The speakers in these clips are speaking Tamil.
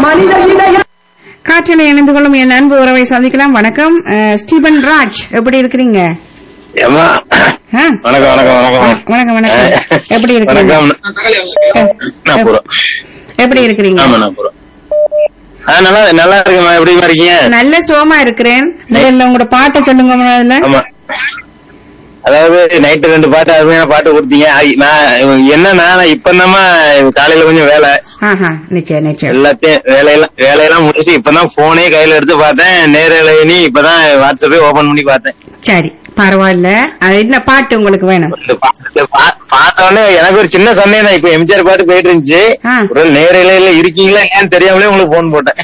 மனித இதயம் காற்றில் இணைந்து கொள்ளும் என் அன்பு உறவை சந்திக்கலாம் வணக்கம் அஹ், ஸ்டீபன் ராஜ் எப்படி இருக்கிறீங்க ஏம்மா ஆ? வணக்கம் வணக்கம் வணக்கம் வணக்கம் வணக்கம் எப்படி இருக்கிறீங்க வணக்கம் நான் போறோம் எப்படி இருக்கிறீங்க ஆமா நான் போறோம் ஆ நல்லா நல்லா இருக்குமா எப்படிமா இருக்கீங்க நல்ல சோமா இருக்கிறேன் முதல்ல உங்களோட பாட்டை சொல்லுங்க முதல்ல ஆமா அதாவது நைட்டு ரெண்டு பாட்டு அருமையான பாட்டு கொடுத்தீங்க ஐ, நான் என்னன்னா நான் இப்பதாம்மா காலையில கொஞ்சம் வேலை ஆஹா நிச்சயம் நிச்சயம் எல்லாத்தையும் வேலையெல்லாம் வேலையெல்லாம் முடிச்சு இப்பதான் போனே கையில எடுத்து பார்த்தேன் நேரலைனி இப்பதான் வாட்ஸ்அப்பே ஓபன் பண்ணி பார்த்தேன் சரி பரவாயில்ல அது என்ன பாட்டு உங்களுக்கு வேணும் இந்த பாட்டு பா- பார்த்த உடனே எனக்கு ஒரு சின்ன சந்தேகம் தான் இப்ப எம்ஜிஆர் பாட்டு போயிட்டு இருந்துச்சு ஆ. ஒரு நேரில இருக்கீங்களா ஏன்னு தெரியாமலே உங்களுக்கு போன் போட்டேன்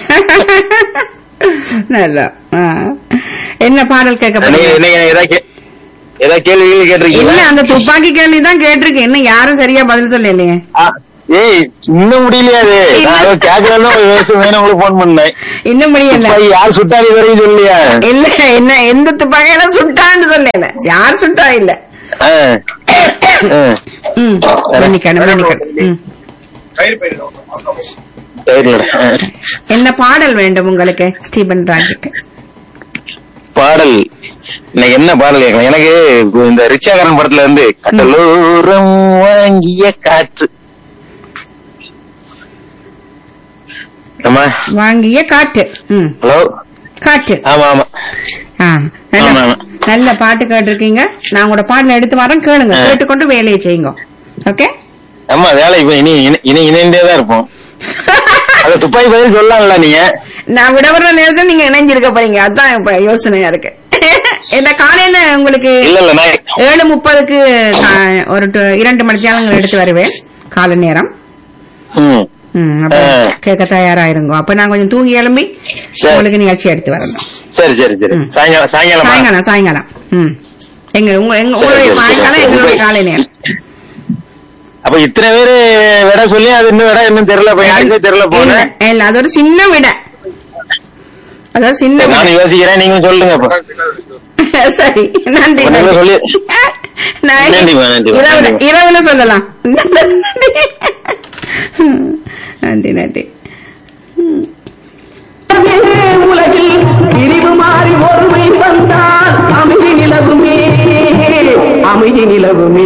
நல்லா ஆ. என்ன பாடல் கேட்க நீங்க போறீங்க நீங்க ஏதாவது கே- ஏதாவது கேள்விகள் இல்ல கேட்டிருக்கீங்களா அந்த துப்பாக்கி கேள்வி தான் கேட்டிருக்கேன் இன்னும் யாரும் சரியா பதில் சொல்லலையே ஆ, ஏய் இன்னும் முடியலையா அது இல்ல. கேட்கலாம் வேணும் உங்களுக்கு போன் பண்ணேன் இன்னும் முடியல இப்ப யார் சுட்டாடி வரையும் சொல்லியா இல்ல என்ன எந்த துப்பாக்கியில சுட்டான்னு சொல்லல யார் சுட்டா இல்ல ஆ. ஆ. ம் மன்னிக்கணும் மன்னிக்கணும் ம். சரிடா. ஆ. என்ன பாடல் வேண்டும் உங்களுக்கு ஸ்டீபன் ராஜுக்கு பாடல் இன்னைக்கு என்ன பாடல் கேட்கலாம் எனக்கு இந்த ரிச்சாகரன் படத்துல இருந்து கடலோரம் வாங்கிய காற்று ஆமா வாங்கிய காற்று ம் ஹலோ காற்று ஆமா ஆமா ஆ, நல்ல ஆமா, ஆமா. நல்ல பாட்டு கேட்டிருக்கீங்க நான் உங்களோட பாடல எடுத்து வரேன் கேளுங்க ஆ. கேட்டுக்கொண்டு வேலையை செய்யுங்க ஓகே ஆமா வேலை இப்ப இனி இனி- இனி இணைந்தே தான் இருப்போம் அத துப்பாக்கி பதில் சொல்லலாம்ல நீங்க நான் விட வர்ற நேரத்தில் நீங்க இணைஞ்சிருக்க போறீங்க அதான் இப்ப யோசனையா இருக்கு இந்த காலையில உங்களுக்கு இல்ல இல்ல நான் ஏழு முப்பதுக்கு கா- ஒரு டு- இரண்டு மணி தியாலங்கள் எடுத்து வருவேன் காலை நேரம் ம். ம், அப்ப ஆ. கேட்க தயாராயிருங்க அப்ப நான் கொஞ்சம் தூங்கி எழும்பி சரி. உங்களுக்கு நிகழ்ச்சி எடுத்து வரணும் சரி சரி சரி ம். சாயங்காலம் சாயங்காலமா சாயங்காலம் சாயங்காலம் ம் எங்க உங்க எங்க- சரி, உங்களுடைய சரி, சாயங்காலம் சரி. எங்களுடைய காலை நேரம் அப்ப இத்தனை பேரு விட சொல்லி அது இன்னும் விட இன்னும் தெரியல இப்ப யாருக்குமே தெரியல போன இல்ல, இல்ல அது ஒரு சின்ன விட அதாவது சின்ன விட. நானும் யோசிக்கிறேன் நீங்க சொல்லுங்க அப்ப சரி நன்றி உடனே நன்றி. சொல்லி- நான் நன்றிம்மா, நன்றிம்மா, இரவுல நன்றிம்மா. இரவுல சொல்லலாம் நன்றி நன்றி உலகில் பிரிவு மாறி ஒருமை வந்தால் அமைதி நிலவுமே அமைதி நிலவுமே